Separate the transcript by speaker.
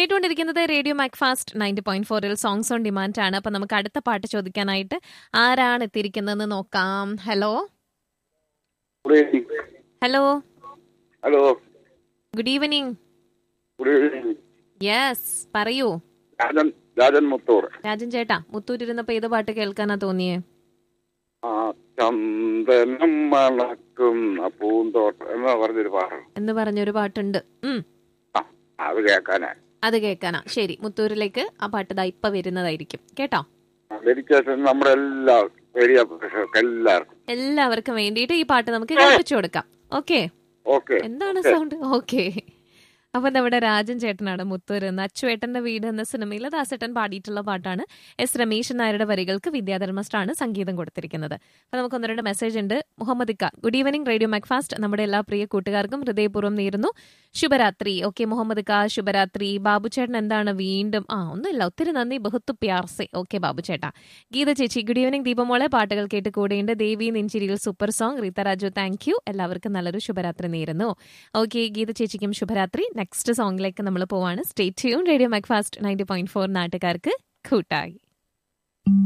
Speaker 1: കേട്ടുകൊണ്ടിരിക്കുന്നത് radio Macfast ninety point ഫോറിൽ songs on demand ആണ് അപ്പൊ നമുക്ക് അടുത്ത പാട്ട് ചോദിക്കാനായിട്ട് ആരാണ് എത്തിയിരിക്കുന്നതെന്ന് നോക്കാം hello
Speaker 2: good evening
Speaker 1: hello
Speaker 2: hello
Speaker 1: good evening
Speaker 2: good evening
Speaker 1: yes പറയൂ
Speaker 2: രാജൻ രാജൻ മുത്തൂർ
Speaker 1: രാജൻ ചേട്ടാ മുത്തൂരിരുന്നപ്പോ ഏത് പാട്ട് കേൾക്കാനാ തോന്നിയേ
Speaker 2: ആ ചന്ദനം മണക്കുന്ന പൂന്തോട്ടം എന്ന് പറഞ്ഞൊരു പാട്ട്
Speaker 1: എന്ന് പറഞ്ഞൊരു പാട്ടുണ്ട് ഉം
Speaker 2: ആ അത് കേൾക്കാനാ
Speaker 1: അത് കേൾക്കാനാ ശരി മുത്തൂരിലേക്ക് ആ പാട്ട് ദാ ഇപ്പൊ വരുന്നതായിരിക്കും കേട്ടോ
Speaker 2: ഡെഡിക്കേഷൻ നമ്മുടെ എല്ലാ ഏരിയ പ്രേക്ഷകർക്ക് എല്ലാവർക്കും
Speaker 1: എല്ലാവർക്കും വേണ്ടിയിട്ട് ഈ പാട്ട് നമുക്ക് കേൾപ്പിച്ചു കൊടുക്കാം ഓക്കെ
Speaker 2: ഓക്കെ
Speaker 1: എന്താണ് സൗണ്ട് ഓക്കെ അപ്പൊ നമ്മുടെ രാജൻ ചേട്ടനാണ് മുത്തൂർ എന്ന അച്ചുവേട്ടന്റെ വീട് എന്ന സിനിമയിൽ ദാസേട്ടൻ പാടിയിട്ടുള്ള പാട്ടാണ് എസ് രമേശൻ നായരുടെ വരികൾക്ക് വിദ്യാധർമ്മസ്റ്റാണ് സംഗീതം കൊടുത്തിരിക്കുന്നത് അപ്പൊ നമുക്ക് ഒന്ന് രണ്ട് മെസ്സേജ് ഉണ്ട് മുഹമ്മദ് ഇക്ക ഗുഡ് ഈവനിങ് റേഡിയോ മാക്ഫാസ്റ്റ് നമ്മുടെ എല്ലാ പ്രിയ കൂട്ടുകാർക്കും ഹൃദയപൂർവ്വം നേരുന്നു ശുഭരാത്രി ഓക്കെ മുഹമ്മദ് ഇക്ക ശുഭരാത്രി ബാബു ചേട്ടൻ എന്താണ് വീണ്ടും ആ ഒന്നുമില്ല ഒത്തിരി നന്ദി ബഹുത്ത് പ്യാർസെ ഓക്കെ ബാബു ചേട്ടാ ഗീത ചേച്ചി ഗുഡ് ഈവനിങ് ദീപമോളെ പാട്ടുകൾ കേട്ട് കൂടെയുണ്ട് ദേവി നെഞ്ചിരിയിൽ super song Reetha Raju thank you എല്ലാവർക്കും നല്ലൊരു ശുഭരാത്രി നേരുന്നു ഓക്കെ ഗീത ചേച്ചിക്കും ശുഭരാത്രി നെക്സ്റ്റ് സോങ്ങിലേക്ക് നമ്മൾ പോവാണ് stay tune radio Macfast ninety point four നാട്ടുകാർക്ക് കൂട്ടായി